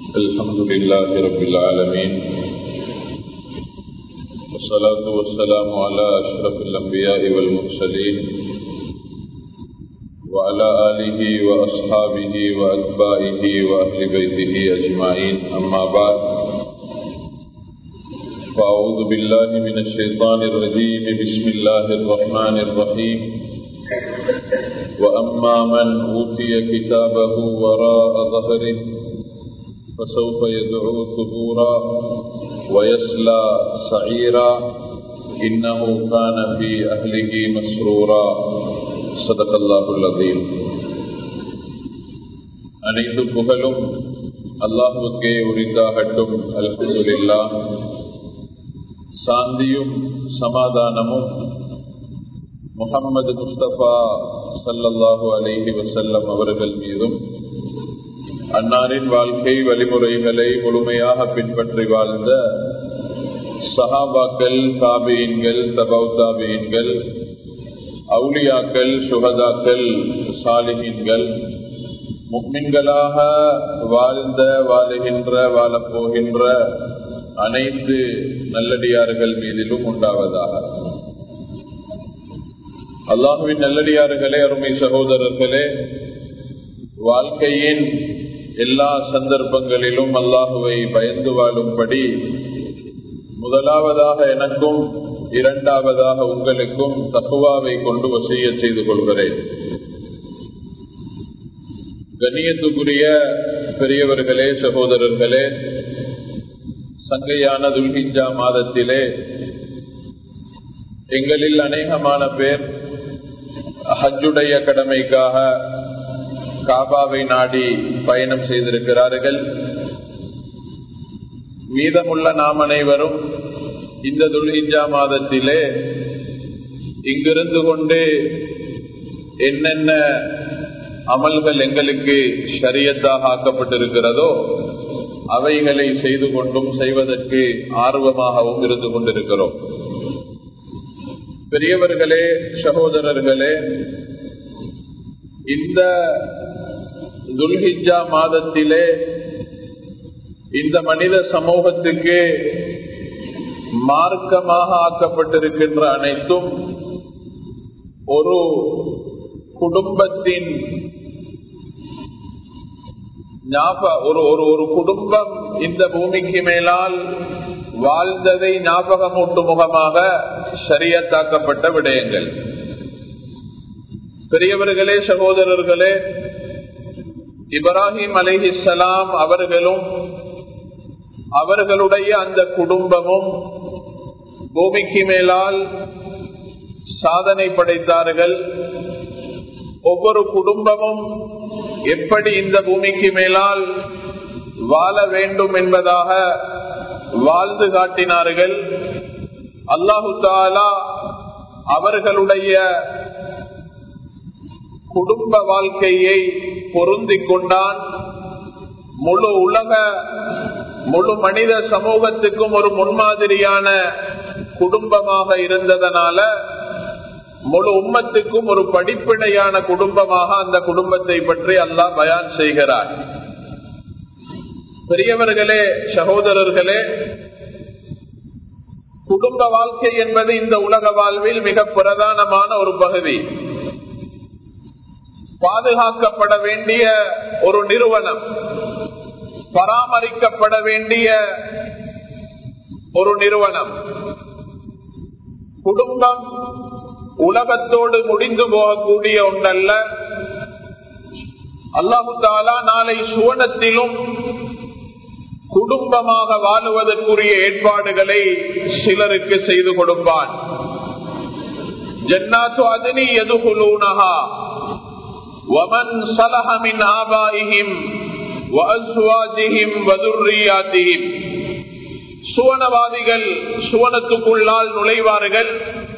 الحمد لله رب العالمين والصلاة والسلام على أشرف الأنبياء والمرسلين وعلى آله وأصحابه وأتباعه وأهل بيته أجمعين أما بعد فأعوذ بالله من الشيطان الرجيم بسم الله الرحمن الرحيم وأما من أوتي كتابه وراء ظهره فسوف يدعو ثبورا ويسلى سعيرا إنه كان في أهله مسرورا صدق الله العظيم அனைத்து புகழும் அல்லாஹுக்கே உரித்தாகட்டும் அல்ஹம்துலில்லா சாந்தியும் சமாதானமும் முகம்மது முஸ்தபா சல்லல்லாஹு அலைஹி வசல்லம் அவர்கள் மீதும் அன்னாரின் வாழ்க்கை வழிமுறைகளை முழுமையாக பின்பற்றி வாழ்ந்த சஹாபாக்கள் தாபியன்கள் தபவ் தாபியன்கள் அவுலியாக்கள் சுகதாக்கள் சாலிகின்கள் முக்மின்களாக வாழ்ந்த வாழுகின்ற வாழப்போகின்ற அனைத்து நல்லடியார்கள் மீதிலும் உண்டாவதாக அல்லாஹுவின் நல்லடியார்களே அருமை சகோதரர்களே வாழ்க்கையின் எல்லா சந்தர்ப்பங்களிலும் அல்லாஹுவை பயந்து வாழும்படி முதலாவதாக எனக்கும் இரண்டாவதாக உங்களுக்கும் தப்புவாவை கொண்டு வசிய செய்து கொள்கிறேன் கண்ணியத்துக்குரிய பெரியவர்களே சகோதரர்களே சங்கையான துல்கிஞ்சா மாதத்திலே எங்களில் அநேகமான பேர் ஹஜ்ஜுடைய கடமைக்காக காபாவை நாடி பயணம் செய்திருக்கிறார்கள் மீதமுள்ள நாம் அனைவரும் இந்த துல்ஹிஜா மாதத்திலே இங்கிருந்து கொண்டு என்னென்ன அமல்கள் எங்களுக்கு ஷரியத்தாக ஆக்கப்பட்டிருக்கிறதோ அவைகளை செய்து கொண்டும் செய்வதற்கு ஆர்வமாகவும் இருந்து கொண்டிருக்கிறோம் பெரியவர்களே சகோதரர்களே இந்த துல்ஹிஜா மாதத்திலே இந்த மனித சமூகத்துக்கு மார்க்கமாக ஆக்கப்பட்டிருக்கின்ற அனைத்தும் ஒரு குடும்பத்தின் ஒரு ஒரு ஒரு குடும்பம் இந்த பூமிக்கு மேலால் வாழ்ந்ததை ஞாபகமூட்டு முகமாக சரியத்தாக்கப்பட்ட விடயங்கள் பெரியவர்களே சகோதரர்களே இப்ராஹிம் அலிஹிசலாம் அவர்களும் அவர்களுடைய அந்த குடும்பமும் பூமிக்கு மேலால் சாதனை படைத்தார்கள் ஒவ்வொரு குடும்பமும் எப்படி இந்த பூமிக்கு மேலால் வாழ வேண்டும் என்பதாக வாழ்ந்து காட்டினார்கள் அல்லாஹு தாலா அவர்களுடைய குடும்ப வாழ்க்கையை பொருந்திக் கொண்டான் முழு உலக முழு மனித சமூகத்துக்கும் ஒரு முன்மாதிரியான குடும்பமாக இருந்ததனால முழு உம்மத்துக்கும் ஒரு படிப்பினையான குடும்பமாக அந்த குடும்பத்தை பற்றி அல்லாஹ் பயான் செய்கிறார் பெரியவர்களே சகோதரர்களே குடும்ப வாழ்க்கை என்பது இந்த உலக வாழ்வில் மிக பிரதானமான ஒரு பகுதி பாதுகாக்கப்பட வேண்டிய ஒரு நிறுவனம் பராமரிக்கப்பட வேண்டிய ஒரு நிறுவனம் குடும்பம் உலகத்தோடு முடிந்து போகக்கூடிய ஒன்றல்ல அல்லாஹு தாலா நாளை சுவனத்திலும் குடும்பமாக வாழுவதற்குரிய ஏற்பாடுகளை சிலருக்கு செய்து கொடுப்பான் ஜன்னாத்து அதினி எதுகுலூனஹா ومن صلح من آبائهم وأزواجهم وذرياتهم சுவனவாதிகள் சுவனத்துக்குள்ளால் நுழைவார்கள்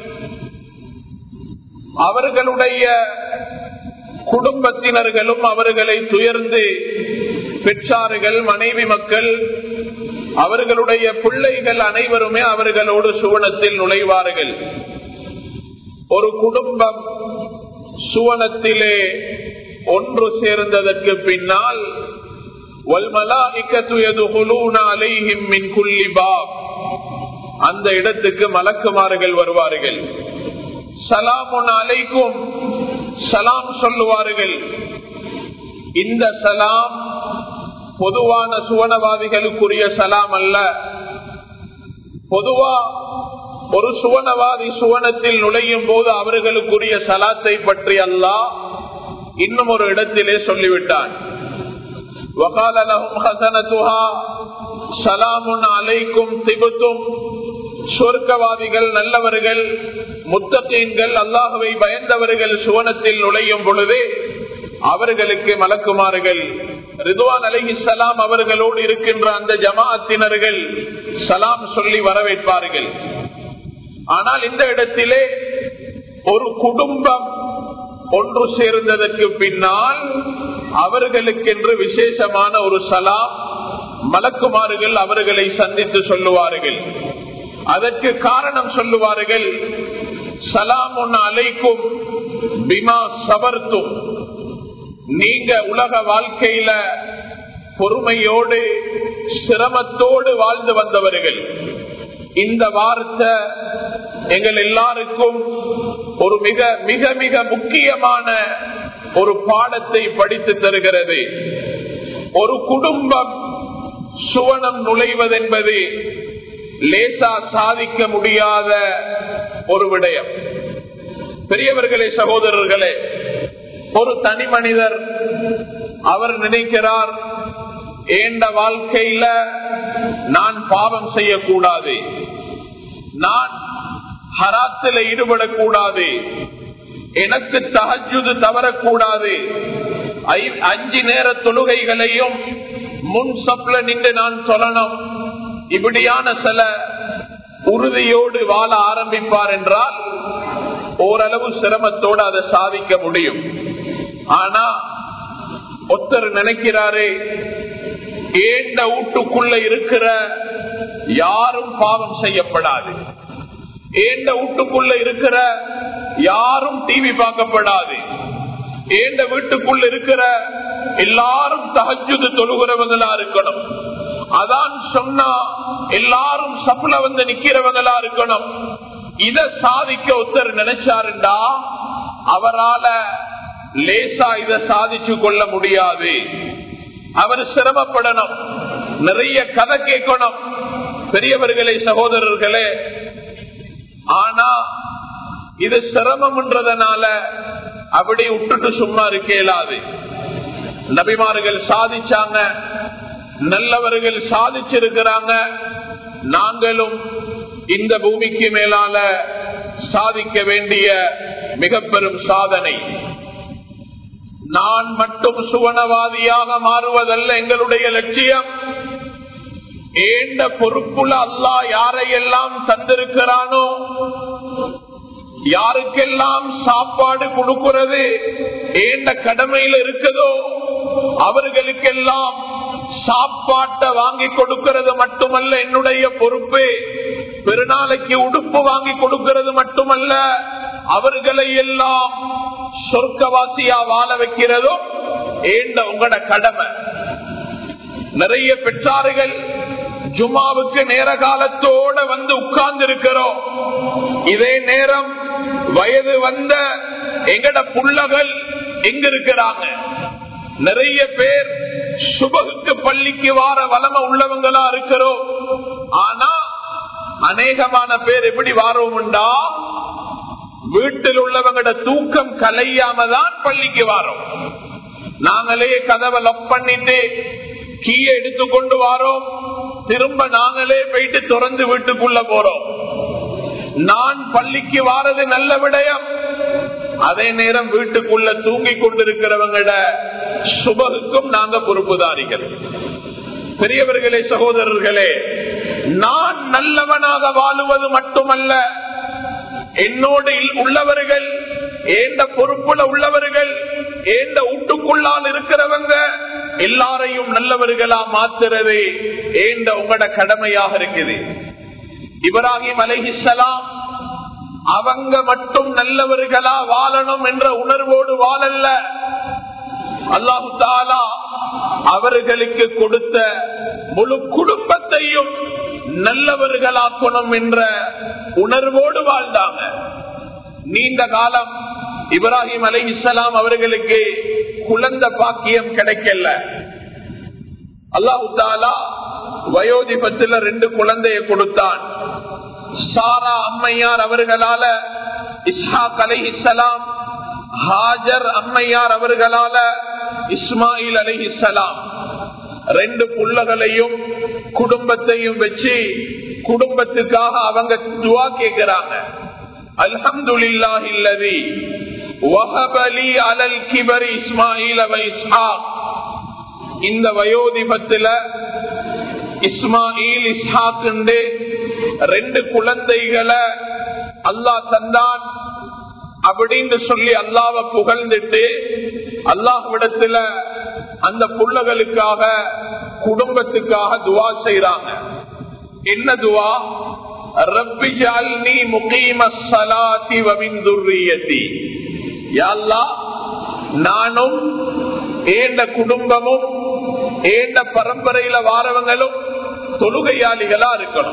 அவர்களுடைய குடும்பத்தினர்களும் அவர்களை துயர்ந்து பெற்றார்கள் மனைவி மக்கள் அவர்களுடைய பிள்ளைகள் அனைவருமே அவர்களோடு சுவனத்தில் நுழைவார்கள் ஒரு குடும்பம் சுவனத்திலே ஒன்று சேர்ந்ததற்கு பின்னால் وَالْمَلَائِكَةُ يَدْخُلُونَ عَلَيْهِمْ مِنْ كُلِّ بَابٍ அந்த இடத்துக்கு மலக்குமார்கள் வருவார்கள் சலாமுன் அலைக்கும் சலாம் சொல்லுவார்கள் இந்த சலாம் பொதுவான சுவனவாதிகளுக்குரிய சலாம் அல்ல பொதுவா ஒரு சுவனவாதி சுவனத்தில் நுழையும் போது அவர்களுக்குரிய சலாத்தை பற்றி அல்லாஹ் இன்னும் ஒரு இடத்திலே சொல்லிவிட்டான் وقال لهم خزنتها سلام عليكم طبتم சொர்க்கவாதிகள் நல்லவர்கள் முத்தகீன்கள் அல்லாஹுவை பயந்தவர்கள் சுவனத்தில் நுழையும் பொழுது அவர்களுக்கு மலக்குமார்கள் ரிதுவான் அலஹி சலாம் அவர்களோடு இருக்கின்ற அந்த ஜமாஅத்தினர்கள் சலாம் சொல்லி வரவேற்பார்கள் ஆனால் இந்த இடத்திலே ஒரு குடும்பம் ஒன்று சேர்ந்ததற்கு பின்னால் அவர்களுக்கென்று விசேஷமான ஒரு சலாம் மலக்குமாறுகள் அவர்களை சந்தித்து சொல்லுவார்கள் அதற்கு காரணம் சொல்லுவார்கள் சலாம் ஒன்னு அலைக்கும் பிமா சபர்த்தும் நீங்க உலக வாழ்க்கையில பொறுமையோடு சிரமத்தோடு வாழ்ந்து வந்தவர்கள் இந்த வார்த்தை எங்கள் எல்லாருக்கும் ஒரு மிக மிக மிக முக்கியமான ஒரு பாடத்தை படித்து தருகிறது ஒரு குடும்பம் சுவனம் நுழைவதென்பது லேசா சாதிக்க முடியாத ஒரு விடயம் பெரியவர்களே சகோதரர்களே ஒரு தனி மனிதர் அவர் நினைக்கிறார் ஏண்ட வாழ்க்கையில நான் பாவம் செய்யக்கூடாது நான் ஹராத்தில் ஈடுபடக்கூடாது எனக்கு தகஜுது தவறக்கூடாது அஞ்சு நேர தொழுகைகளையும் முன் சப்ல நின்று நான் சொல்லணும் இப்படியான சில உறுதியோடு வாழ ஆரம்பிப்பார் என்றால் ஓரளவு சிரமத்தோடு அதை சாதிக்க முடியும் ஆனா ஒருத்தர் நினைக்கிறாரே ஏண்ட வீட்டுக்குள்ள இருக்கிற யாரும் பாவம் செய்யப்படாது ஏண்ட வீட்டுக்குள்ள இருக்கிற யாரும் டிவி பார்க்கப்படாது ஏண்ட வீட்டுக்குள்ள இருக்கிற எல்லாரும் தகஜுது தொழுகிறவங்களா இருக்கணும் அதான் சொன்னா எல்லாரும் சப்புல வந்து நிக்கிறவங்களா இருக்கணும் இத சாதிக்க ஒருத்தர் நினைச்சாருண்டா அவரால லேசா இத சாதிச்சு கொள்ள முடியாது அவர் சிரமப்படணும் நிறைய கதை கேட்கணும் பெரியவர்களே சகோதரர்களே ஆனா இது சிரமம்ன்றதுனால அப்படி விட்டுட்டு சும்மா இருக்க இயலாது நபிமார்கள் சாதிச்சாங்க நல்லவர்கள் சாதிச்சிருக்கிறாங்க நாங்களும் இந்த பூமிக்கு மேலால சாதிக்க வேண்டிய மிக பெரும் சாதனை நான் மட்டும் சுவனவாதியாக மாறுவதல்ல எங்களுடைய லட்சியம் ஏண்ட பொறுப்புல அல்லா யாரையெல்லாம் தந்திருக்கிறானோ யாருக்கெல்லாம் சாப்பாடு கொடுக்கிறது ஏண்ட கடமையில் இருக்குதோ அவர்களுக்கெல்லாம் சாப்பாட்டை வாங்கி கொடுக்கிறது மட்டுமல்ல என்னுடைய பொறுப்பு பெருநாளைக்கு உடுப்பு வாங்கி கொடுக்கிறது மட்டுமல்ல அவர்களை எல்லாம் சொர்க்கவாசியா வாழ வைக்கிறதோ ஏண்ட உங்களோட கடமை நிறைய பெற்றார்கள் ஜுமாவுக்கு நேர காலத்தோட வந்து உட்கார்ந்து இருக்கிறோம் இதே நேரம் வயது வந்த எங்கட புள்ளகள் எங்க இருக்கிறாங்க நிறைய பேர் சுபகுக்கு பள்ளிக்கு வார வளம உள்ளவங்களா இருக்கிறோம் ஆனா அநேகமான பேர் எப்படி வாரோம்டா வீட்டில் உள்ளவங்களோட தூக்கம் கலையாம தான் பள்ளிக்கு வாரோம் நாங்களே கதவை லொக் பண்ணிட்டு கீயை எடுத்து கொண்டு வாரோம் திரும்ப நாங்களே போயிட்டு திறந்து வீட்டுக்குள்ள போறோம் நான் பள்ளிக்கு வாரது நல்ல விடயம் அதே நேரம் வீட்டுக்குள்ள தூங்கி கொண்டிருக்கிறவங்கள சுபகுக்கும் நாங்க பொறுப்புதாரிகள் பெரியவர்களே சகோதரர்களே நான் நல்லவனாக வாழுவது மட்டுமல்ல என்னோடு உள்ளவர்கள் ஏண்ட பொறுப்புல உள்ளவர்கள் ஏண்ட வீட்டுக்குள்ளால் இருக்கிறவங்க எல்லாரையும் நல்லவர்களா மாத்துறது ஏண்ட உங்களோட கடமையாக இருக்குது இப்ராஹிம் அலைஹிசலாம் அவங்க மட்டும் நல்லவர்களா வாழணும் என்ற உணர்வோடு வாழல்ல அல்லாஹு தாலா அவர்களுக்கு கொடுத்த முழு குடும்பத்தையும் நல்லவர்களாக்கணும் என்ற உணர்வோடு வாழ்ந்தாங்க நீண்ட காலம் இப்ராஹிம் அலை இஸ்லாம் அவர்களுக்கு குழந்த பாக்கியம் கிடைக்கல அல்லாஹு தாலா வயோதிபத்தில் ரெண்டு குழந்தைய கொடுத்தான் சாரா அம்மையார் அவர்களால இஸ்ஹாக் அலை இஸ்லாம் ஹாஜர் அம்மையார் அவர்களால இஸ்மாயில் அலை இஸ்லாம் ரெண்டு புள்ளகளையும் குடும்பத்தையும் வச்சு குடும்பத்துக்காக அவங்க துவா கேட்கிறாங்க அல்ஹம்துலில்லாஹில்லதி வஹபலி அலல் கிபரி இஸ்மாயில் வ இஸ்ஹாக் இந்த வயோதிபத்துல இஸ்மாயில் இஸ்ஹாக் ரெண்டு குழந்தைகளை அல்லாஹ் தந்தான் அப்படின்னு சொல்லி அல்லாவ புகழ்ந்துட்டு அல்லாஹ்விடத்துல அந்த புள்ளகளுக்காக குடும்பத்துக்காக துவா செய்யறாங்க என்ன துவா ரப்பி ஜால்னி முகீம ஸலாத்தி வ மின் துர்ரியத்தி யா அல்லாஹ் நானும் ஏண்ட குடும்பமும் ஏண்ட பரம்பரையில வாரவங்களும் தொழுகையாளிகளா இருக்கணும்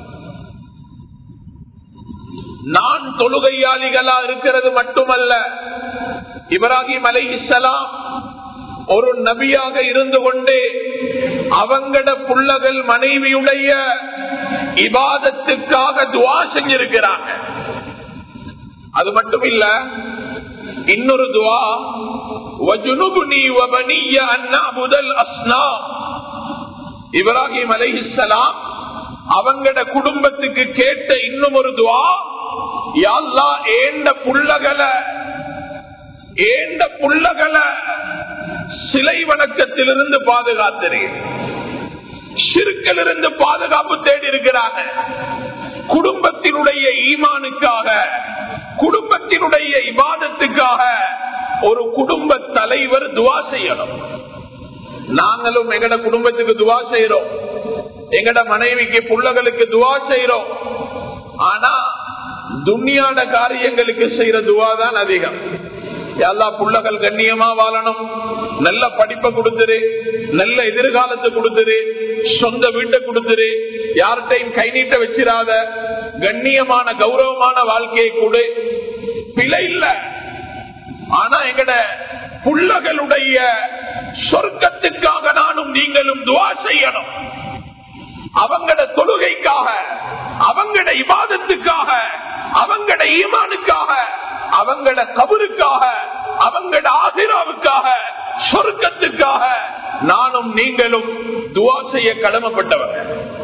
நான் தொழுகையாளிகளா இருக்கிறது மட்டுமல்ல இப்ராஹிம் அலை இஸ்லாம் ஒரு நபியாக இருந்து கொண்டு அவங்கட புள்ளகள் மனைவியுடைய இபாதத்துக்காக துவா செஞ்சிருக்கிறாங்க அது மட்டும் இல்ல இன்னொரு துவா வஜுனுபுனி வபனிய அண்ணா முதல் அஸ்னா இப்ராஹிம் அலைஹிஸ்ஸலாம் அவங்கட குடும்பத்துக்கு கேட்ட இன்னும் ஒரு துவா யாழ்லா ஏண்ட புள்ளகளை ஏண்ட புள்ளகளை சிலை வணக்கத்திலிருந்து பாதுகாத்திரேன் சிறுக்கிலிருந்து பாதுகாப்பு தேடி இருக்கிறாங்க குடும்பத்தினுடைய ஈமானுக்காக குடும்பத்தினுடைய இபாதத்துக்காக ஒரு குடும்ப தலைவர் துவா செய்யணும் நாங்களும் எங்கட குடும்பத்துக்கு துவா செய்யறோம் எங்கட மனைவிக்கு புள்ளகளுக்கு துவா செய்யறோம் ஆனா துன்யாட காரியங்களுக்கு செய்யற துவா தான் அதிகம் எல்லா புள்ளகள் கண்ணியமா வாழணும் நல்ல படிப்பை கொடுத்துரு நல்ல எதிர்காலத்தை கொடுத்துரு சொந்த வீட்டை கொடுத்துரு யார்கிட்டையும் கை நீட்ட வச்சிடாத கண்ணியமான கௌரவமான வாழ்க்கையை கொடு பிழை இல்ல ஆனா எங்கட புள்ளகளுடைய சொர்க்கத்துக்காக நானும் நீங்களும் துவா செய்யணும் அவங்கட தொழுகைக்காக அவங்கட இபாதத்துக்காக அவங்கட ஈமானுக்காக அவங்கட கபருக்காக அவங்கட ஆசிராவுக்காக சொர்க்கத்துக்காக நானும் நீங்களும் துவா செய்ய கடமைப்பட்டவர்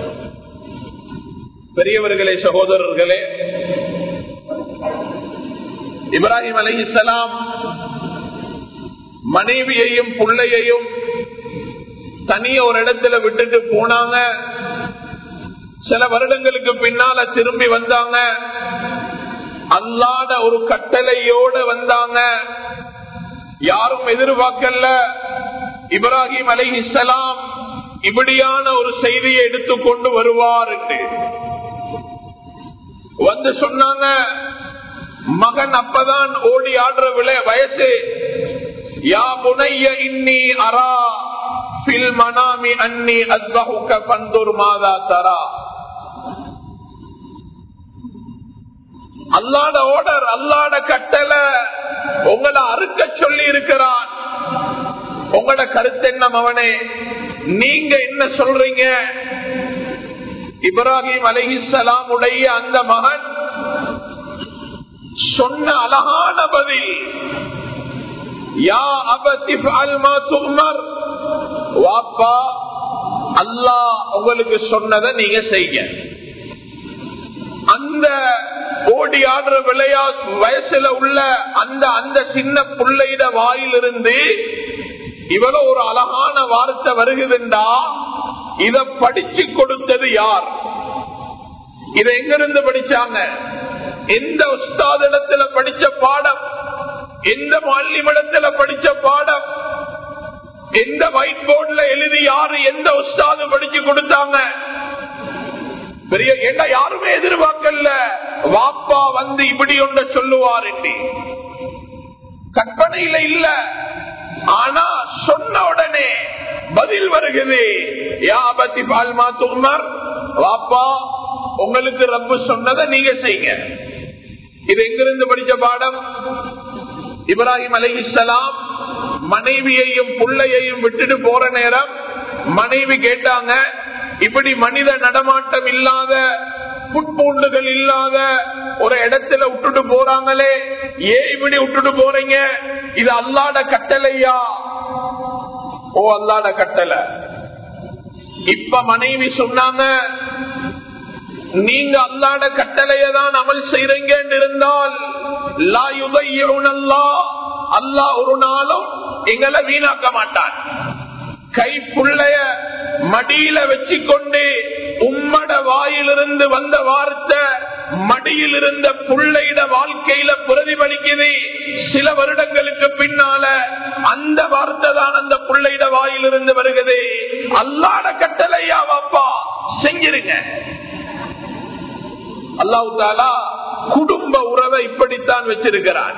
பெரியவர்களே சகோதரர்களே இப்ராஹிம் அலிஹலாம் மனைவியையும் பிள்ளையையும் தனிய ஒரு இடத்துல விட்டுட்டு போனாங்க சில வருடங்களுக்கு பின்னால திரும்பி வந்தாங்க அல்லாத ஒரு கட்டளையோட வந்தாங்க யாரும் எதிர்பார்க்கல இப்ராஹிம் அலை இஸ்லாம் இப்படியான ஒரு செய்தியை எடுத்துக்கொண்டு வருவார் என்று வந்து சொன்னாங்க மகன் அப்பதான் ஓடி ஆடுற விலை வயசு யா புனைய இன்னி அரா பில் மனாமி அன்னி அஸ்பஹுக்க பந்தூர் மாதா தரா அல்லாட ஓடர் அல்லாட கட்டளை உங்களை அறுக்க சொல்லி இருக்கிறான் உங்களோட கருத்து என்ன மவனே நீங்க என்ன சொல்றீங்க இப்ராஹிம் அலிஹிசலாம் உடைய அந்த மகன் சொன்ன அழகான பதில் யா அபத்திப் அல்மா துமர் வாப்பா அல்லாஹ் உங்களுக்கு சொன்னதை நீங்க செய்ய அந்த ஓடி ஆடுற விளையா வயசுல உள்ள அந்த அந்த சின்ன பிள்ளையிட வாயிலிருந்து இவ்வளவு ஒரு அழகான வார்த்தை வருகுதுண்டா இத படிச்சு கொடுத்தது யார் இத எங்கிருந்து படிச்சாங்க எந்த உஸ்தாதிடத்துல படிச்ச பாடம் எந்த மாநிலமிடத்துல படிச்ச பாடம் எந்த ஒயிட் போர்ட்ல எழுதி யாரு எந்த உஸ்தாது படிச்சு கொடுத்தாங்க பெரிய ஏண்டா யாருமே எதிர்பார்க்கல வாப்பா வந்து இப்படி ஒன்ற சொல்லுவார் என்று கற்பனையில இல்ல ஆனா சொன்ன உடனே பதில் வருகிறது யாபத்தி பால்மா துமர் வாப்பா உங்களுக்கு ரப்பு சொன்னதை நீங்க செய்யுங்க இது எங்கிருந்து படிச்ச பாடம் இப்ராஹிம் அலைஹிஸ்ஸலாம் மனைவியையும் புள்ளையையும் விட்டுட்டு போற நேரம் மனைவி கேட்டாங்க இப்படி மனித நடமாட்டம் இல்லாத புட்பூண்டுகள் இல்லாத ஒரு இடத்துல விட்டுட்டு போறாங்களே ஏன் இப்படி விட்டுட்டு போறீங்க இது அல்லாட கட்டளையா ஓ அல்லாட கட்டளை இப்ப மனைவி சொன்னாங்க நீங்க அல்லாட கட்டளையை தான் அமல் செய்றீங்க இருந்தால் லா யுதையுனல்லா அல்லாஹ் ஒரு நாளும் எங்களை வீணாக்க மாட்டான் கை புள்ளைய மடியில வச்சுக்கொண்டு உம்மட வாயிலிருந்து வந்த வார்த்தை மடியில் இருந்த புள்ளையிட வாழ்க்கையில பிரதிபலிக்குது சில வருடங்களுக்கு பின்னால அந்த வார்த்தை தான் அந்த புள்ளையிட வாயிலிருந்து வருகிறது அல்லாட கட்டளையா வாப்பா செஞ்சிருங்க அல்லாஹு தாலா குடும்ப உறவை இப்படித்தான் வச்சிருக்கிறார்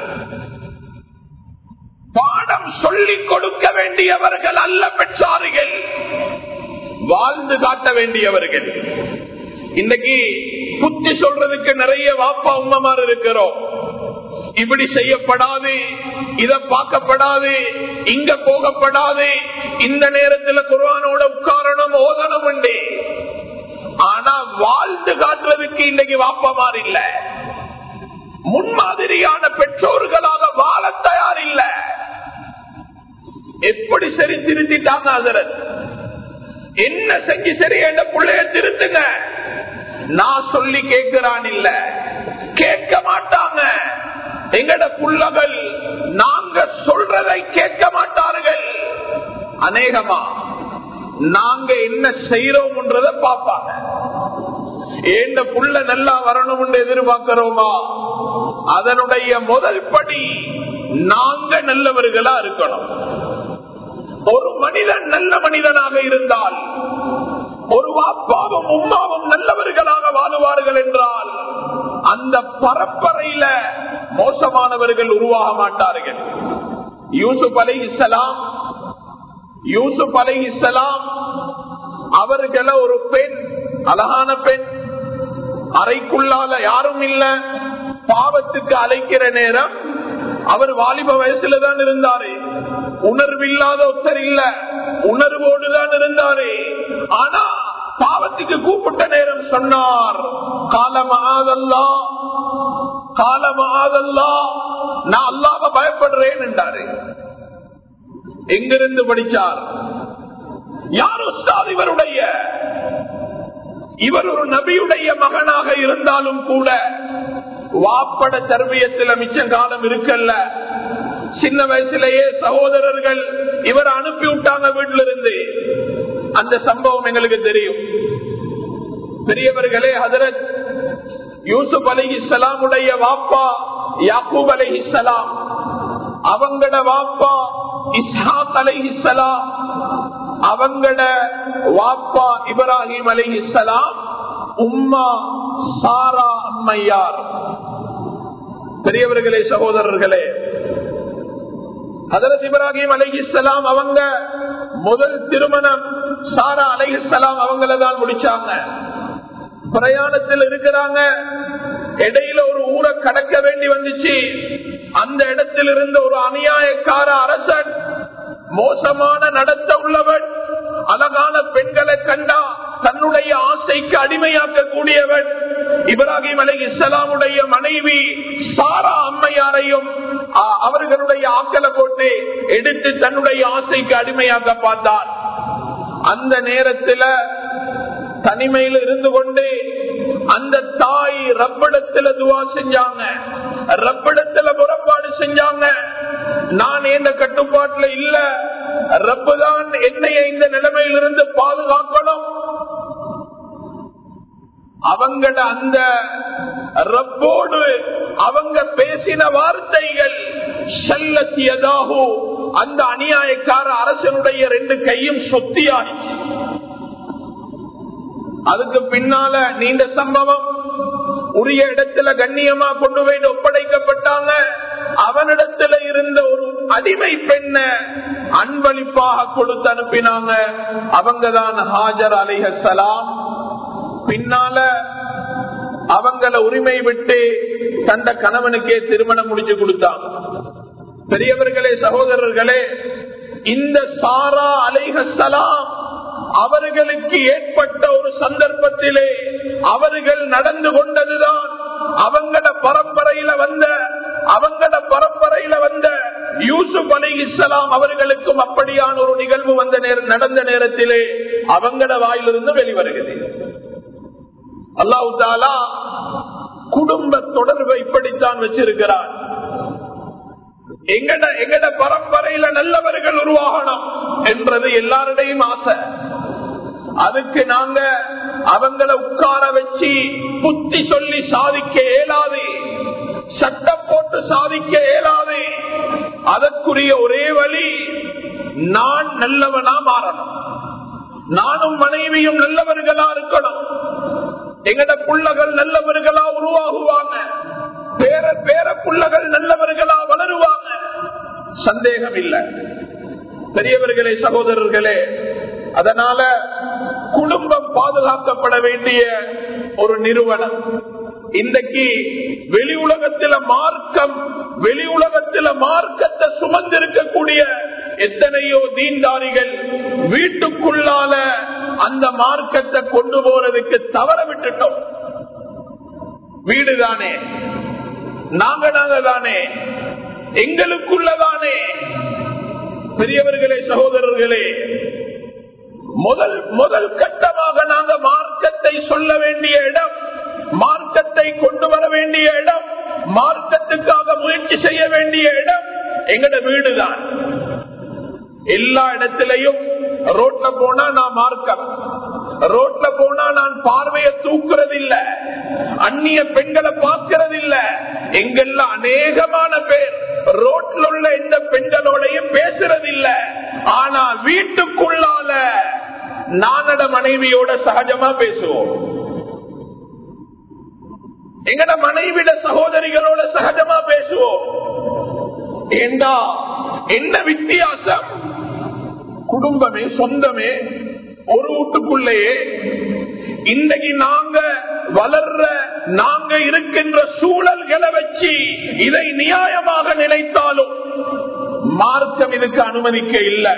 பாடம் சொல்லிக் கொடுக்க வேண்டியவர்கள் அல்ல பெற்றார்கள் வாழ்ந்து காட்ட வேண்டியவர்கள் இன்னைக்கு புத்தி சொல்றதுக்கு நிறைய வாப்பா உம்மமார் இருக்கிறோம் இப்படி செய்யப்படாது இத பார்க்கப்படாது இங்க போகப்படாது இந்த நேரத்தில் குர்ஆனோட உட்காரணும் ஓதணும் உண்டு ஆனா வாழ்ந்து காட்டுறதுக்கு இன்னைக்கு வாப்பமார் இல்ல முன்மாதிரியான பெற்றோர்களாக வாழ தயார் இல்ல எப்படி சரி திருத்திட்டாங்க அதரத் என்ன செஞ்சு சரி என்ற பிள்ளைய திருத்துங்க நான் சொல்லி கேட்கிறான் இல்ல கேட்க மாட்டாங்க எங்கட புள்ளகள் நாங்க சொல்றதை கேட்க மாட்டார்கள் அநேகமா நாங்க என்ன செய்யறோம்ன்றத பாப்பாங்க ஏண்ட புள்ள நல்லா வரணும் எதிர்பார்க்கிறோமா அதனுடைய முதல் படி நாங்க நல்லவர்களா இருக்கணும் ஒரு மனிதன் நல்ல மனிதனாக இருந்தால் ஒரு வாப்பாவும் உம்மாவும் நல்லவர்களாக வாழுவார்கள் என்றால் அந்த பரம்பரையில மோசமானவர்கள் உருவாக மாட்டார்கள் யூசுப் அலை இஸ்லாம் யூசுப் அலை இஸ்லாம் அவர்களை ஒரு பெண் அழகான பெண் அறைக்குள்ளால யாரும் இல்ல பாவத்துக்கு அழைக்கிற நேரம் அவர் வாலிப வயசுல தான் இருந்தாரு உணர்வில்லாத ஒருத்தர் இல்ல உணர்வோடு தான் இருந்தாரு ஆனா பாவத்துக்கு கூப்பிட்ட நேரம் சொன்னார் காலமாதல்லா காலமாதல்லா நான் அல்லாம பயப்படுறேன் என்றாரு எங்கிருந்து படிச்சார் யார் உஸ்தாத் இவருடைய இவர் ஒரு நபியுடைய மகனாக இருந்தாலும் கூட வாப்பட தர்பியத்தில் மிச்சம் காலம் இருக்கல்ல சின்ன வயசுலேயே சகோதரர்கள் இவர் அனுப்பி விட்டாங்க வீட்டில இருந்து அந்த சம்பவம் எங்களுக்கு தெரியும் பெரியவர்களே ஹதரத் யூசுப் அலி இஸ்லாமுடைய வாப்பா யாக்கூப் அலி இஸ்லாம் அவங்கட வாப்பா இஸ்ஹாக் அலை இஸ்லாம் அவங்கட வாப்பா இப்ராஹிம் அலை இஸ்லாம் உம்மா சாரா அம்மையார் பெரியவர்களே சகோதரர்களே ஹதரத் இப்ராஹிம் அலைஹிஸ்லாம் அவங்க முதல் திருமணம் சாரா அலைஹிஸ்லாம் அவங்கள தான் முடிச்சாங்க பிரயாணத்தில் இருக்கிறாங்க இடையில ஒரு ஊரை கடக்க வேண்டி வந்துச்சு அந்த இடத்தில் இருந்த ஒரு அநியாயக்கார அரசன் மோசமான நடத்த உள்ளவன் அழகான பெண்களை கண்டா தன்னுடைய ஆசைக்கு அடிமையாக்க கூடியவன் இப்ராஹிம் அலி இஸ்லாமுடைய மனைவி சாரா அம்மையாரையும் அவர்களுடைய ஆக்கலை போட்டு எடுத்து தன்னுடைய ஆசைக்கு அடிமையாக்க பார்த்தார் அந்த நேரத்தில் தனிமையில் இருந்து கொண்டு அந்த தாய் ரப்பிடத்துல துவா செஞ்சாங்க ரப்பிடத்துல புறப்பாடு செஞ்சாங்க நான் எந்த கட்டுப்பாட்டுல இல்ல ரப்புதான் என்னைய இந்த நிலைமையிலிருந்து பாதுகாக்கணும் அவங்கட அந்த ரப்போடு அவங்க பேசின வார்த்தைகள் செல்லத்தியதாகோ அந்த அநியாயக்கார அரசனுடைய ரெண்டு கையும் சொத்தியாயிடுச்சு அதுக்கு பின்னால நீண்ட சம்பவம் உரிய இடத்துல கண்ணியமா கொண்டு போய் ஒப்படைக்கப்பட்டாங்க அவனிடத்துல இருந்த ஒரு அடிமை பெண்ண அன்பளிப்பாக கொடுத்து அனுப்பினாங்க அவங்கதான் ஹாஜர் அலிஹலாம் பின்னால அவங்கள உரிமை விட்டு தந்த கணவனுக்கே திருமணம் முடிச்சு கொடுத்தாங்க பெரியவர்களே சகோதரர்களே இந்த சாரா அலைஹலாம் அவர்களுக்கு ஏற்பட்ட ஒரு சந்தர்ப்பத்திலே அவர்கள் நடந்து கொண்டதுதான் அவங்கள பரம்பரையில வந்த அவங்கள பரம்பரையில வந்த யூசுப் அலி இஸ்லாம் அவர்களுக்கும் அப்படியான ஒரு நிகழ்வு வந்த நேரம் நடந்த நேரத்திலே அவங்கள வாயிலிருந்து வெளிவருகிறது அல்லாஹு தாலா குடும்ப தொடர்பை இப்படித்தான் வச்சிருக்கிறார் எங்கட எங்கட பரம்பரையில நல்லவர்கள் உருவாகணும் என்றது எல்லாருடையும் ஆசை அதுக்கு நாங்க அவங்களை உட்கார வச்சு புத்தி சொல்லி சாதிக்க இயலாது சட்டம் போட்டு சாதிக்க இயலாது அதற்குரிய ஒரே வழி நான் நல்லவனா மாறணும் நானும் மனைவியும் நல்லவர்களா இருக்கணும் எங்கட புள்ளகள் நல்லவர்களா உருவாகுவாங்க பேர பேர புள்ளகள் நல்லவர்களா வளருவாங்க சந்தேகம் இல்லை பெரியவர்களே சகோதரர்களே அதனால குடும்பம் பாதுகாக்கப்பட வேண்டிய ஒரு நிறுவனம் இன்றைக்கு வெளி உலகத்தில மார்க்கம் வெளி உலகத்தில மார்க்கத்தை சுமந்திருக்கக்கூடிய எத்தனையோ தீன்தாரிகள் வீட்டுக்குள்ளால அந்த மார்க்கத்தை கொண்டு போறதுக்கு தவற விட்டுட்டோம் வீடுதானே நாங்க நாங்க தானே எங்களுக்குள்ளதானே பெரியவர்களே சகோதரர்களே முதல் முதல் கட்டமாக நாங்க மார்க்கத்தை சொல்ல வேண்டிய இடம் மார்க்கத்தை கொண்டு வர வேண்டிய இடம் மார்க்கத்துக்காக முயற்சி செய்ய வேண்டிய இடம் எங்கட வீடுதான் எல்லா இடத்திலையும் ரோட்ல போனா நான் மார்க்கம் ரோட்ல போனா நான் பார்வையை தூக்குறது இல்ல அந்நிய பெண்களை பார்க்கிறது இல்ல எங்கெல்லாம் அநேகமான பேர் ரோட்ல உள்ள எந்த பெண்களோடையும் பேசுறது இல்ல ஆனா வீட்டுக்குள்ளால நானட மனைவியோட சகஜமா பேசுவோம் எங்கட மனைவிட சகோதரிகளோட சகஜமா பேசுவோம் ஏண்டா என்ன வித்தியாசம் குடும்பமே சொந்தமே ஒரு வீட்டுக்குள்ளேயே இன்றைக்கு நாங்க வளர்ற நாங்க இருக்கின்ற சூழல்களை வச்சு இதை நியாயமாக நினைத்தாலும் மார்க்கம் இதுக்கு அனுமதிக்க இல்லை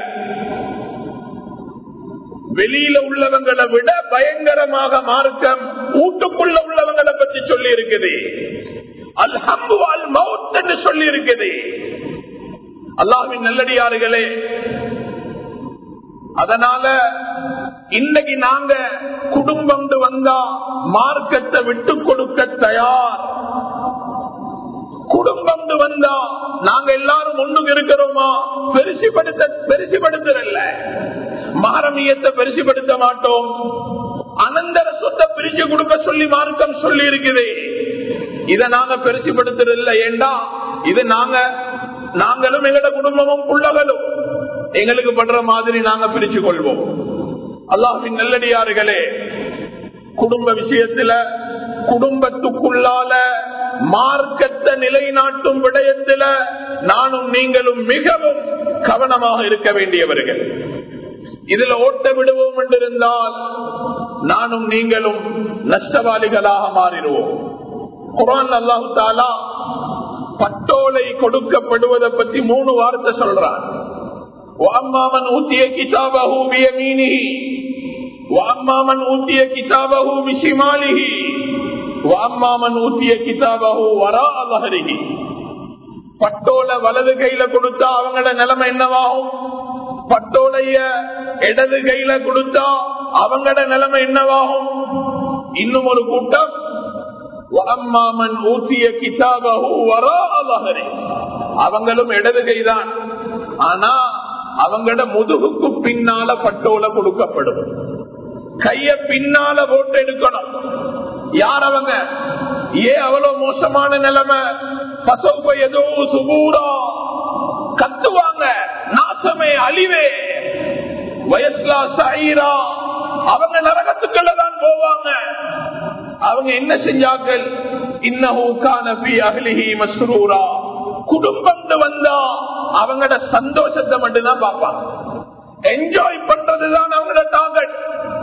வெளியில உள்ளவங்களை விட பயங்கரமாக மார்க்கம் வீட்டுக்குள்ள உள்ளவங்களை பற்றி சொல்லி இருக்குது அல்ஹம்பு அல் மவுத் என்று சொல்லி இருக்குது அல்லாஹின் நல்லடியார்களே அதனால இன்னைக்கு நாங்க குடும்பம் வந்தா மார்க்கத்தை விட்டு கொடுக்க தயார் குடும்பம் வந்தா நாங்க எல்லாரும் ஒண்ணுக்கு இருக்கிறோமா பெருசிப்படுத்த பெருசிப்படுத்துறல்ல மாரமியத்தை பெருசிப்படுத்த மாட்டோம் அனந்தர சொத்தை பிரிச்சு கொடுக்க சொல்லி மார்க்கம் சொல்லி இருக்குது இதை நாங்க பெருசிப்படுத்துறதில்ல ஏண்டா இது நாங்க நாங்களும் எங்கட குடும்பமும் புள்ளகளும் எங்களுக்கு படுற மாதிரி நாங்க பிரிச்சு கொள்வோம் அல்லாஹின் நல்லடியார்களே குடும்ப விஷயத்துல குடும்பத்துக்குள்ளால மார்க்கத்தை நிலைநாட்டும் விடயத்துல நானும் நீங்களும் மிகவும் கவனமாக இருக்க வேண்டியவர்கள் இதுல ஓட்ட விடுவோம் என்றிருந்தால் நானும் நீங்களும் நஷ்டவாளிகளாக மாறிடுவோம் குரான் அல்லாஹு தாலா பட்டோலை கொடுக்கப்படுவதை பத்தி மூணு வார்த்தை சொல்றான் வாம்மாமன் ஊத்திய கிதாபஹு பியமீனிஹி வாம்மாமன் ஊத்திய கிதாபஹு பிஷிமாலிஹி வாம்மாமன் ஊத்திய கிதாபஹு வரா அலஹரிஹி பட்டோல வலது கையில கொடுத்தா அவங்களோட நிலைமை என்னவாகும் பட்டோலைய இடது கையில கொடுத்தா அவங்களோட நிலைமை என்னவாகும் இன்னும் ஒரு கூட்டம் அம்மாமன் ஊத்திய கிதாபஹு வரா அலஹரி அவங்களும் இடது கைதான் ஆனா அவங்களோட முதுகுக்கு பின்னால பட்டோல கொடுக்கப்படும் கைய பின்னால போட்டு எடுக்கணும் யார் அவங்க ஏன் அவ்வளவு மோசமான நிலைமை பசவு ஏதோ சுபூரா கத்துவாங்க நாசமே அழிவே வயசுலா சைரா அவங்க நரகத்துக்குள்ள தான் போவாங்க அவங்க என்ன செஞ்சார்கள் இன்னஹூ கான ஃபீ அஹ்லிஹி மஸ்ரூரா குடும்பம் வந்தா அவங்களோட சந்தோஷத்தை மட்டும்தான் பார்ப்பாங்க என்ஜாய் பண்றதுதான் அவங்களோட டார்கெட்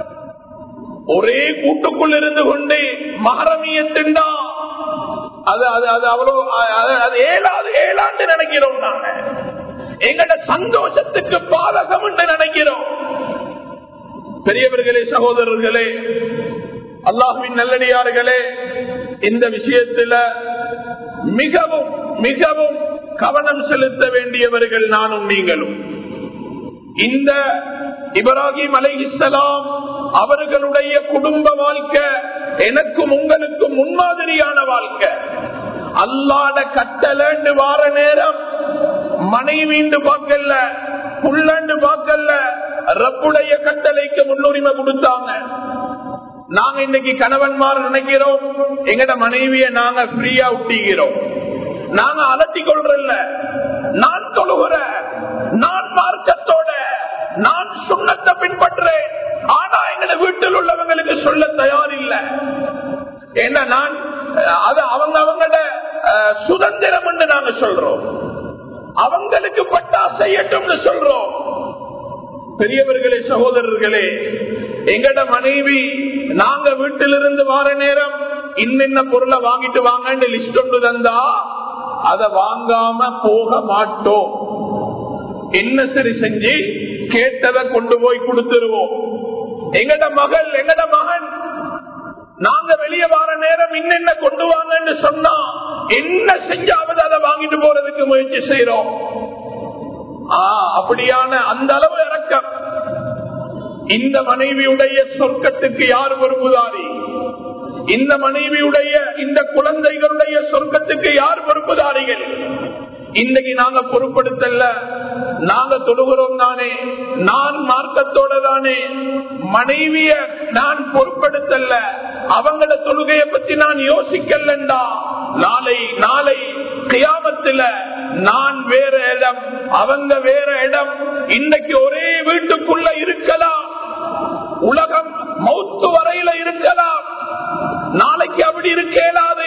ஒரே கூட்டுக்குள் இருந்து கொண்டு மகரமியத்தின்டா அது அது அது அவ்வளவு அது அது ஏழாவது ஏழாண்டு நினைக்கிறோம் நாங்க எங்கட சந்தோஷத்துக்கு பாதகம் என்று நினைக்கிறோம் பெரியவர்களே சகோதரர்களே அல்லாஹுவின் நல்லடியார்களே இந்த விஷயத்துல மிகவும் மிகவும் கவனம் செலுத்த வேண்டியவர்கள் நானும் நீங்களும் இந்த இப்ராஹிம் அலை இஸ்லாம் அவர்களுடைய குடும்ப வாழ்க்கை எனக்கும் உங்களுக்கும் முன்மாதிரியான வாழ்க்கை அல்லாட கட்டலன்னு வார நேரம் மனைவிண்டு பார்க்கல புள்ளண்டு பார்க்கல ரப்புடைய கட்டளைக்கு முன்னுரிமை கொடுத்தாங்க நாங்க இன்னைக்கு கணவன்மார் நினைக்கிறோம் எங்கட மனைவிய நாங்க ஃப்ரீயா விட்டிக்கிறோம் நாங்க அலட்டி கொள்றல்ல நான் தொழுகிற நான் மார்க்கத்தோட நான் சுண்ணத்தை பின்பற்றேன் ஆனா எங்க வீட்டில் உள்ளவங்களுக்கு சொல்ல தயார் இல்ல ஏன்னா நான் அது அவங்க அவங்களோட சுதந்திரம் என்று நாங்க சொல்றோம் அவங்களுக்கு பட்டா செய்யட்டும்னு சொல்றோம் பெரியவர்களே சகோதரர்களே எங்கட மனைவி நாங்க வீட்டிலிருந்து வார நேரம் இன்னென்ன பொருளை வாங்கிட்டு வாங்கன்னு லிஸ்ட் ஒன்று தந்தா அதை வாங்காம போக மாட்டோம் என்ன சரி செஞ்சு கேட்டதை கொண்டு போய் கொடுத்துருவோம் எங்கட மகள் எங்கட மகன் நாங்க வெளியே வார நேரம் இன்னென்ன கொண்டு வாங்கன்னு சொன்னா என்ன செஞ்சாவது அதை வாங்கிட்டு போறதுக்கு முயற்சி செய்யறோம் அப்படியான அந்த அளவு இறக்கம் இந்த மனைவியுடைய சொர்க்கத்துக்கு யார் பொறுப்புதாரி இந்த மனைவியுடைய இந்த குழந்தைகளுடைய சொர்க்கத்துக்கு யார் பொறுப்புதாரிகள் இன்னைக்கு நாங்க பொறுப்படுத்தல நாங்க தொழுகிறோம் தானே நான் மார்க்கத்தோட தானே மனைவிய நான் பொறுப்படுத்தல அவங்கள தொழுகையை பத்தி நான் யோசிக்கலண்டா நாளை நாளை கியாமத்துல நான் வேற இடம் அவங்க வேற இடம் இன்னைக்கு ஒரே வீட்டுக்குள்ள இருக்கலாம் உலகம் மௌத்து வரையில இருக்கலாம் நாளைக்கு அப்படி இருக்கலாது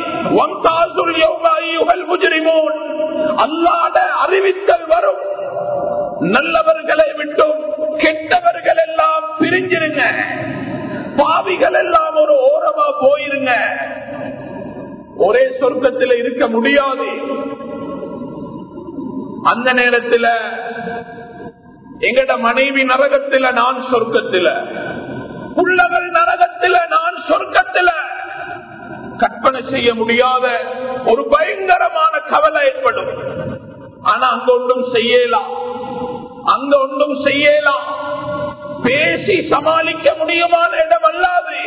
அல்லாத அறிவித்தல் வரும் நல்லவர்களை விட்டும் கெட்டவர்கள் எல்லாம் பிரிஞ்சிருங்க பாவிகள் எல்லாம் ஒரு ஓரமா போயிருங்க ஒரே சொர்க்கத்தில் இருக்க முடியாது அந்த நேரத்தில் எங்கட மனைவி நரகத்தில நான் சொர்க்கத்தில உள்ளவள் நரகத்தில நான் சொர்க்கத்தில கற்பனை செய்ய முடியாத ஒரு பயங்கரமான கவலை ஏற்படும் ஆனா அங்க ஒன்றும் செய்யலாம் அங்க ஒன்றும் செய்யலாம் பேசி சமாளிக்க முடியுமான இடம் அல்லாது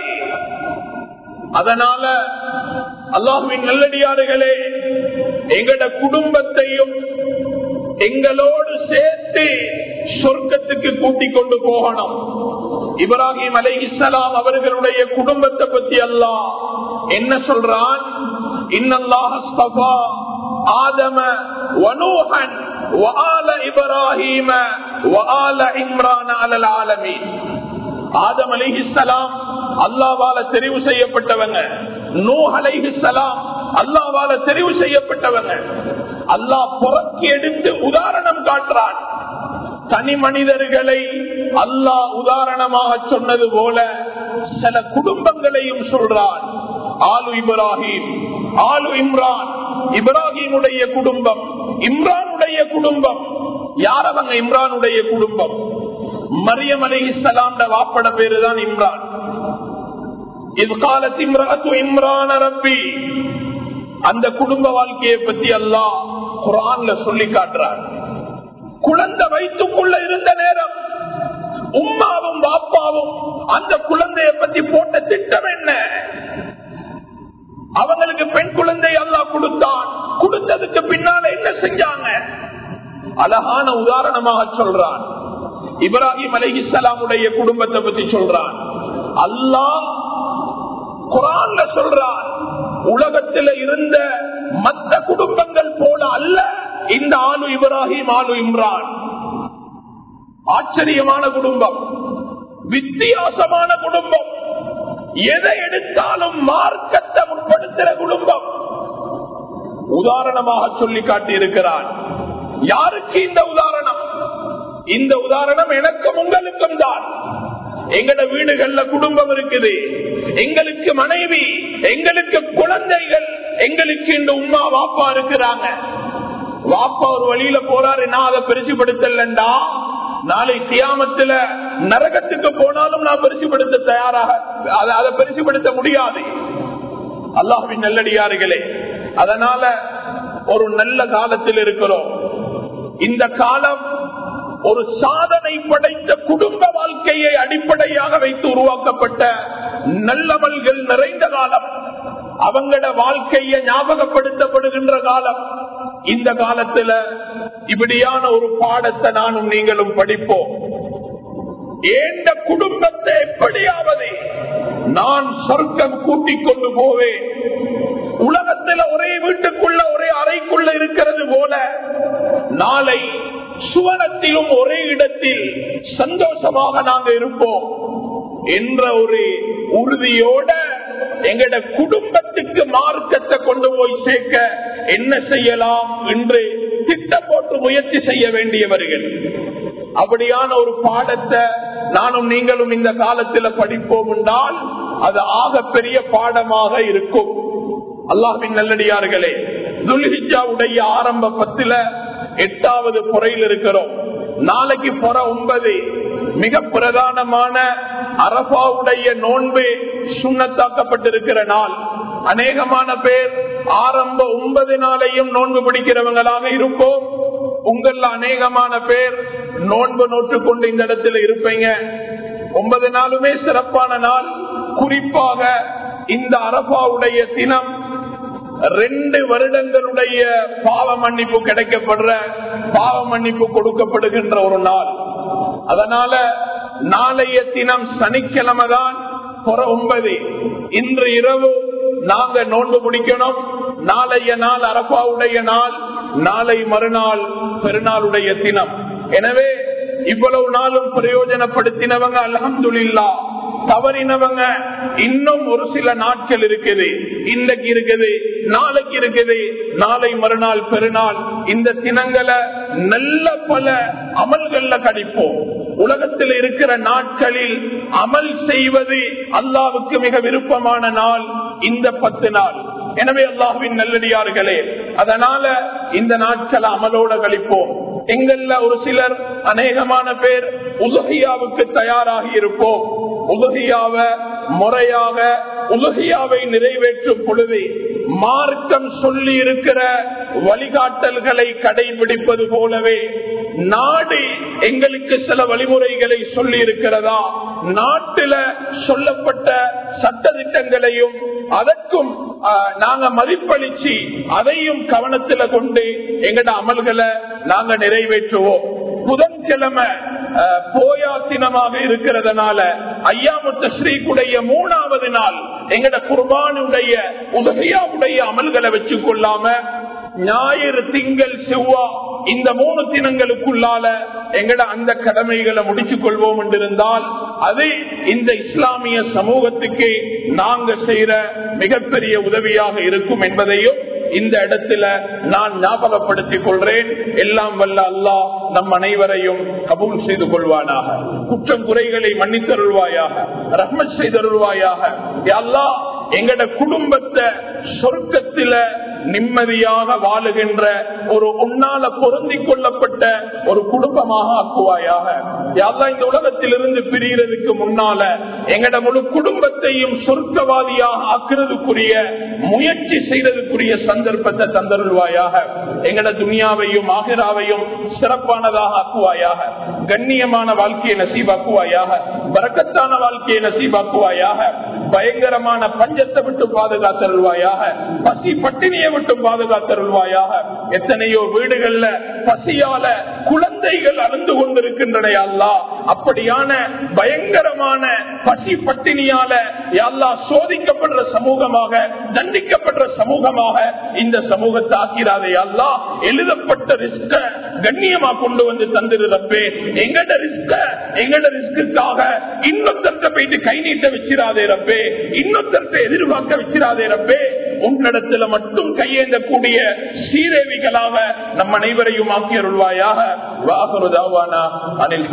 அதனால அல்லாஹுவின் நல்லடியாறுகளே எங்கட குடும்பத்தையும் எங்களோடு சேர்த்து சொர்க்கத்துக்கு கூட்டிக் கொண்டு போகணும் இப்ராஹிம் அலை இஸ்லாம் அவர்களுடைய குடும்பத்தை பத்தி அல்லாஹ் என்ன சொல்றான் இன்னல்லாஹஸ்தபா ஆதம வனூஹன் وآل إبراهيم وآل عمران على العالمين ஆதம் அலிஹிசலாம் அல்லாவால தெரிவு செய்யப்பட்டவங்க நூ அலைஹிசலாம் அல்லாவால தெரிவு செய்யப்பட்டவங்க அல்லாஹ் புறக்கி எடுத்து உதாரணம் காட்டுறான் தனி மனிதர்களை அல்லாஹ் உதாரணமாக சொன்னது போல சில குடும்பங்களையும் சொல்றான் ஆலு இப்ராஹிம் ஆலு இம்ரான் இப்ராஹிமுடைய குடும்பம் இம்ரானுடைய குடும்பம் யார் அவங்க இம்ரானுடைய குடும்பம் மரியம் அலி இஸ்லாண்ட வாப்பட பேரு தான் இம்ரான் இது காலத்து இம்ராத்து இம்ரான் ரப்பி அந்த குடும்ப வாழ்க்கையை பத்தி அல்லாஹ் குரான்ல சொல்லி காட்டுறார் குழந்தை வயிற்றுக்குள்ள இருந்த நேரம் உம்மாவும் பாப்பாவும் அந்த குழந்தைய பத்தி போட்ட திட்டம் என்ன அவங்களுக்கு பெண் குழந்தை அல்லாஹ் கொடுத்தான் கொடுத்ததுக்கு பின்னால என்ன செஞ்சாங்க அழகான உதாரணமாக சொல்றான் இப்ராஹிம் அலி இஸ்லாமுடைய குடும்பத்தை பத்தி சொல்றான் அல்லாஹ் குரான்ல சொல்றான் உலகத்தில் இருந்த மற்ற குடும்பங்கள் போல அல்ல இந்த ஆளு இப்ராஹிம் ஆளு இம்ரான் ஆச்சரியமான குடும்பம் வித்தியாசமான குடும்பம் எதை எடுத்தாலும் மார்க்கத்தை முற்படுத்துற குடும்பம் உதாரணமாக சொல்லி காட்டி இருக்கிறான் யாருக்கு இந்த உதாரணம் இந்த உதாரணம் எனக்கும் உங்களுக்கும் தான் எங்கட வீடுகள்ல குடும்பம் இருக்குது எங்களுக்கு மனைவி எங்களுக்கு குழந்தைகள் எங்களுக்கு இந்த உமா வாப்பா இருக்கிறாங்க வாப்பா ஒரு வழியில போறாரு நான் அதை பெருசுபடுத்தலண்டா நாளை சியாமத்துல நரகத்துக்கு போனாலும் நான் பெருசுபடுத்த தயாராக அதை- அதை பெருசுபடுத்த முடியாது அல்லாஹின் நல்லடியார்களே அதனால ஒரு நல்ல காலத்தில் இருக்கிறோம் இந்த காலம் ஒரு சாதனை படைத்த குடும்ப வாழ்க்கையை அடிப்படையாக வைத்து உருவாக்கப்பட்ட நல்லவல்கள் நிறைந்த காலம் அவங்களோட வாழ்க்கையை ஞாபகப்படுத்தப்படுகின்ற காலம் இந்த காலத்துல இப்படியான ஒரு பாடத்தை நானும் நீங்களும் படிப்போம் ஏண்ட குடும்பத்தை எப்படியாவது நான் சொர்க்கம் கூட்டிக் கொண்டு போவேன் உலகத்தில் ஒரே வீட்டுக்குள்ள ஒரே அறைக்குள்ள இருக்கிறது போல நாளை சுவனத்திலும் ஒரே இடத்தில் சந்தோஷமாக நாங்க இருப்போம் என்ற ஒரு உறுதியோட எங்கட குடும்பத்துக்கு மார்க்கத்தை கொண்டு போய் சேர்க்க என்ன செய்யலாம் என்று திட்டம் போட்டு முயற்சி செய்ய வேண்டியவர்கள் அப்படியான ஒரு பாடத்தை நானும் நீங்களும் இந்த காலத்துல படிப்போம் என்றால் அது ஆக பெரிய பாடமாக இருக்கும் அல்லாஹின் நல்லடியார்களே துல்ஹிஜாவுடைய ஆரம்ப பத்துல எட்டாவது புறையில் இருக்கிறோம் நாளைக்கு புற ஒன்பது மிக பிரதானமான அரபாவுடைய நோன்பு சுண்ணத்தாக்கப்பட்டிருக்கிற நாள் அநேகமான பேர் ஆரம்ப ஒன்பது நாளையும் நோன்பு பிடிக்கிறவங்களாக இருப்போம் உங்கள அநேகமான பேர் நோன்பு நோட்டுக் கொண்டு இந்த இடத்துல இருப்பீங்க ஒன்பது நாளுமே சிறப்பான நாள் குறிப்பாக இந்த அரபாவுடைய தினம் ரெண்டு வருடங்களுடைய பாவ மன்னிப்பு கிடைக்கப்படுற பாவ மன்னிப்பு கொடுக்கப்படுகின்ற ஒரு நாள் அதனால நாளைய தினம் சனிக்கிழமை தான் புற ஒன்பது இன்று இரவு நாங்க நோன்பு பிடிக்கணும் நாளைய நாள் அரபாவுடைய நாள் நாளை மறுநாள் பெருநாளுடைய தினம் எனவே இவ்வளவு நாளும் பிரயோஜனப்படுத்தினவங்க அலமதுல்லா தவறினவங்க இன்னும் ஒரு சில நாட்கள் இருக்குது இன்னைக்கு இருக்குது நாளைக்கு இருக்குது நாளை மறுநாள் பெருநாள் இந்த தினங்களை நல்ல பல அமல்கள்ல கடிப்போம் உலகத்தில் இருக்கிற நாட்களில் அமல் செய்வது அல்லாவுக்கு மிக விருப்பமான நாள் இந்த பத்து நாள் எனவே அல்லாஹுவின் நல்லடியார்களே அதனால இந்த நாட்களை அமலோட கழிப்போம் எங்கள்ல ஒரு சிலர் அநேகமான பேர் உலகியாவுக்கு தயாராகி இருப்போம் உலகியாவ முறையாக உலகியாவை நிறைவேற்றும் பொழுது மார்க்கம் சொல்லி இருக்கிற வழிகாட்டல்களை கடைபிடிப்பது போலவே நாடு எங்களுக்கு சில வழிமுறைகளை சொல்லி இருக்கிறதா நாட்டில சொல்லப்பட்ட சட்ட திட்டங்களையும் அதற்கும் ஆஹ், நாங்க மதிப்பளிச்சு அதையும் கவனத்துல கொண்டு எங்கட அமல்களை நாங்க நிறைவேற்றுவோம் புதன்கிழமை ஆஹ், போயா தினமாக இருக்கிறதுனால ஐயாமுத்த ஸ்ரீக்குடைய மூணாவது நாள் எங்கட குர்பானுடைய உதவியாவுடைய அமல்களை வச்சு கொள்ளாம ஞாயிறு திங்கள் செவ்வா இந்த மூணு தினங்களுக்குள்ளால எங்கட அந்த கடமைகளை முடிச்சுக் கொள்வோம் என்றிருந்தால் அது இந்த இஸ்லாமிய சமூகத்துக்கு நாங்க செய்யற மிகப்பெரிய உதவியாக இருக்கும் என்பதையும் இந்த இடத்துல நான் ஞாபகப்படுத்திக் கொள்றேன் எல்லாம் வல்ல அல்லாஹ் நம் அனைவரையும் கபூல் செய்து கொள்வானாக குற்றம் குறைகளை மன்னித்தருள்வாயாக ரஹ்மத் செய்தருள்வாயாக யா அல்லாஹ் எங்கட குடும்பத்தை சொர்க்கத்தில நிம்மதியாக வாழுகின்ற ஒரு உன்னால பொருந்திக் கொள்ளப்பட்ட ஒரு குடும்பமாக ஆக்குவாயாக யாரெல்லாம் இந்த உலகத்திலிருந்து பிரியறதுக்கு முன்னால எங்கட முழு குடும்பத்தையும் சொர்க்கவாதியாக ஆக்குறதுக்குரிய முயற்சி செய்யறதுக்குரிய சந்தர்ப்பத்தை தந்தருள்வாயாக எங்கட துனியாவையும் ஆகிராவையும் சிறப்பானதாக ஆக்குவாயாக கண்ணியமான வாழ்க்கையை நசீபாக்குவாயாக வரக்கத்தான வாழ்க்கையை நசீபாக்குவாயாக பயங்கரமான பஞ்சத்தை விட்டு பாதுகாத்தருள்வாயாக பசி பட்டினியை விட்டு பாதுகாத்தருள்வாயாக எத்தனையோ வீடுகள்ல பசியால குழந்தைகள் அழுந்து கொண்டிருக்கின்றன அல்லா அப்படியான பயங்கரமான பசி பட்டினியால அல்லா சோதிக்கப்படுற சமூகமாக தண்டிக்கப்படுற சமூகமாக இந்த சமூகத்தை ஆக்கிறாதே அல்லா எழுதப்பட்ட ரிஸ்க கண்ணியமா கொண்டு வந்து தந்திருப்பே எங்கட ரிஸ்க எங்கட ரிஸ்க்குக்காக இன்னொருத்தர்கிட்ட போயிட்டு கை நீட்ட வச்சிராதே ரப்பே இன்னொருத்தர்கிட்ட எதிர்பார்க்க வச்சிராதே ரப்பே உன்னிடத்துல மட்டும் கையேந்தக்கூடிய சீரேவிகளாக நம் அனைவரையும் ஆக்கியருள்வாயாக வாகருதாவானா அனில்